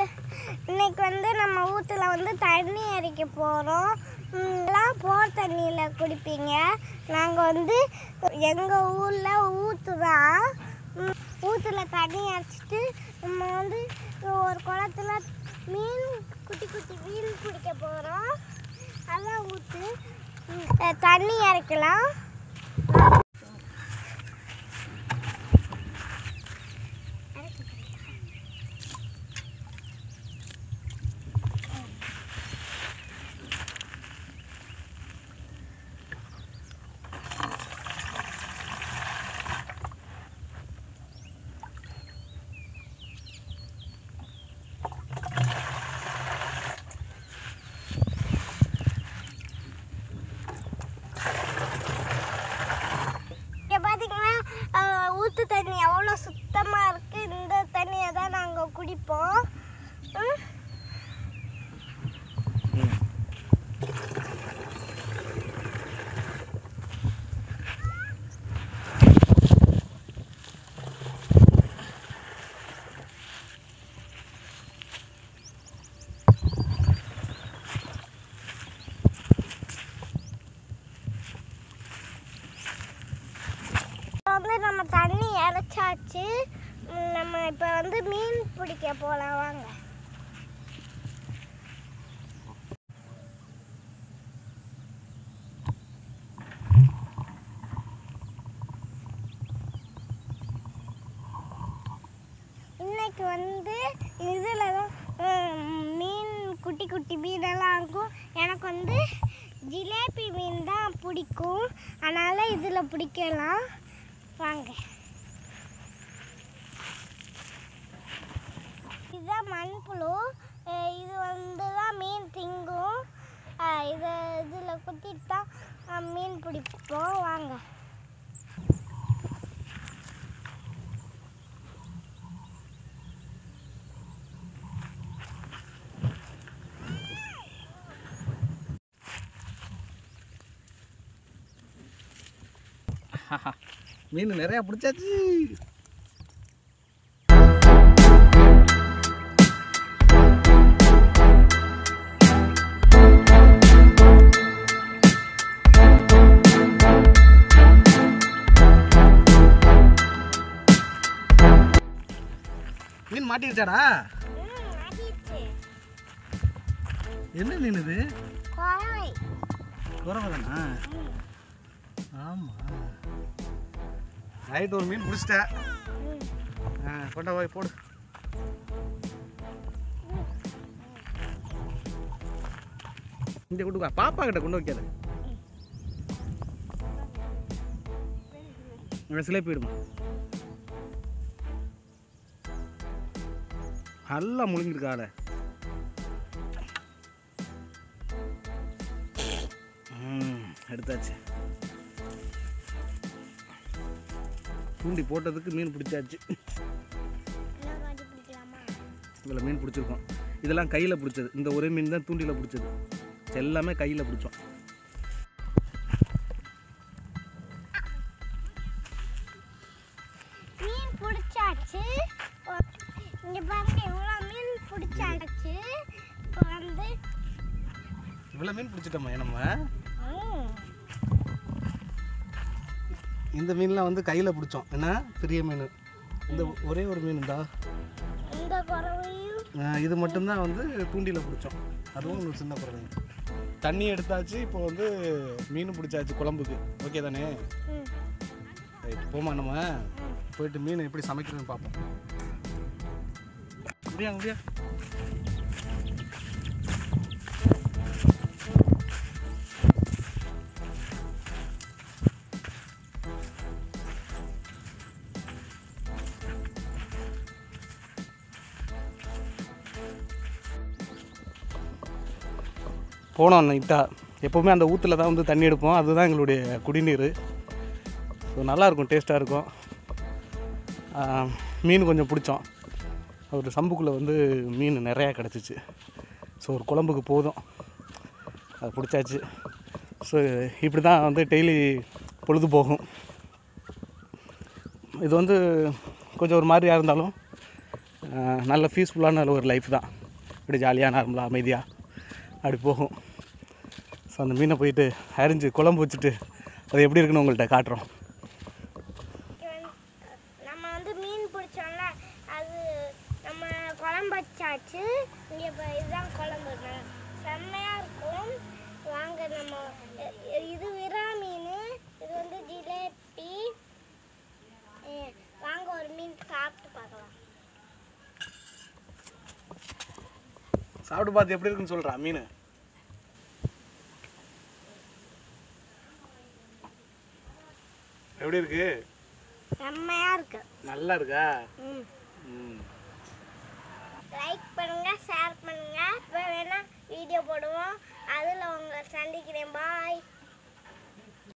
இன்னைக்கு வந்து நம்ம ஊத்துல வந்து தண்ணி அடிக்க போகிறோம் எல்லாம் போர் தண்ணியில் குடிப்பீங்க நாங்கள் வந்து எங்கள் ஊரில் ஊற்று தான் ம், ஊத்துல தண்ணி அடிச்சிட்டு நம்ம வந்து ஒரு குளத்துல மீன் குட்டி குட்டி மீன் பிடிக்க போகிறோம் அதான் ஊற்று ம், அஹ், தண்ணி இறக்கலாம் இங்கே பார்த்தீங்கன்னா அஹ், ஊத்து தண்ணி எவ்வளோ சுத்தமாக இருக்குது இந்த தண்ணியை தான் நாங்கள் குடிப்போம் ம். இப்போ வந்து நம்ம தண்ணி இறைச்சாச்சு ம், நம்ம இப்போ வந்து மீன் பிடிக்க போகலாம் வாங்க இன்னைக்கு வந்து இதில் தான் ம், மீன் குட்டி குட்டி மீனெல்லாம் இருக்கும் எனக்கு வந்து ஜிலேபி மீன் தான் பிடிக்கும் அதனால் இதில் பிடிக்கலாம் வாங்க இதுதான் மண்புழு அஹ் இது வந்து தான் மீன் திங்கும் அஹ் இதை இதில் குத்திட்டு தான் அஹ் மீன் பிடிப்போம் வாங்க மீன் நிறையா பிடிச்சாச்சு மீன் மாட்டிருச்சாடா ம், மாட்டிடுச்சு. என்ன மீன் இது குழாய். குறவை தானா ம், ஆமாம் நைட் ஒரு மீன் பிடிச்சிட்டேன் ம். ஆ கொண்டா போய் போடு இங்கே கொண்டு வா பாப்பா கிட்ட கொண்டு வைக்காத சிலை போயிடுமா நல்லா முழுங்கிருக்கால ம் எடுத்தாச்சு தூண்டி போட்டதுக்கு மீன் பிடிச்சாச்சு இன்னும் காட்டி பிடிக்கலாமா? இதில் மீன் பிடிச்சிருக்கோம் இதெல்லாம் கையில் பிடிச்சது இந்த ஒரே மீன் தான் தூண்டியில் பிடிச்சது எல்லாமே கையில் பிடிச்சோம் மீன் பிடிச்சாச்சு இங்க பாருங்க இவ்வளோ மீன் பிடிச்சாச்சு இப்போ வந்து இவ்வளோ மீன் பிடிச்சிட்டோமா நம்ம ம், இந்த மீன்லாம் வந்து கையில் பிடிச்சோம் என்ன பெரிய மீன் இந்த ஒரே ஒரு மீன் தான் இந்த குறவையும் இது மட்டும்தான் வந்து தூண்டியில் பிடிச்சோம் அதுவும் ஒரு சின்ன குறவை தண்ணி எடுத்தாச்சு இப்போ வந்து மீன் பிடிச்சாச்சு குழம்புக்கு ஓகே தானே ம், ரைட் போமா நம்ம போயிட்டு மீன் எப்படி சமைக்கிறதுன்னு பார்ப்போம் முடியா முடியா போனோம் நைட்டாக எப்போவுமே அந்த ஊற்றுல தான் வந்து தண்ணி எடுப்போம் அதுதான் எங்களுடைய குடிநீர் ஸோ நல்லாயிருக்கும் டேஸ்ட்டாக இருக்கும் ஆஹ், மீன் கொஞ்சம் பிடிச்சோம் ஒரு சம்புக்குள்ளே வந்து மீன் நிறையா கிடச்சிச்சு ஸோ ஒரு குழம்புக்கு போதும் அது பிடிச்சாச்சு ஸோ இப்படி தான் வந்து டெய்லி பொழுது போகும் இது வந்து கொஞ்சம் ஒரு மாதிரியாக இருந்தாலும் ஆஹ் நல்ல பீஸ்ஃபுல்லான ஒரு லைஃப் தான் இப்படி ஜாலியாக நார்மலாக அமைதியாக அப்படி போகும் ஸோ அந்த மீனை போயிட்டு அரிஞ்சு குழம்பு வச்சுட்டு அது எப்படி இருக்குன்னு உங்கள்கிட்ட காட்டுறோம் இங்க வந்து, நம்ம வந்து மீன் பிடிச்சோம்ல அது நம்ம குழம்பு வச்சாச்சு இங்கே இப்போ இதுதான் குழம்பு ந- செம்மையா இருக்கும் வாங்க நம்ம இ- இ- இது விரா மீன் இது வந்து ஜிலேபி அஹ் வாங்க ஒரு மீன் சாப்பிட்டு பார்க்கலாம் சாப்பிட்டு பார்த்து எப்படி இருக்குன்னு சொல்கிறா மீன் எப்படி இருக்கு செம்மையா இருக்கு நல்லா இருக்கா ம் ம் லைக் பண்ணுங்க ஷேர் பண்ணுங்க இப்போ வேணா வீடியோ போடுவோம் அதில் உங்களை சந்திக்கிறேன்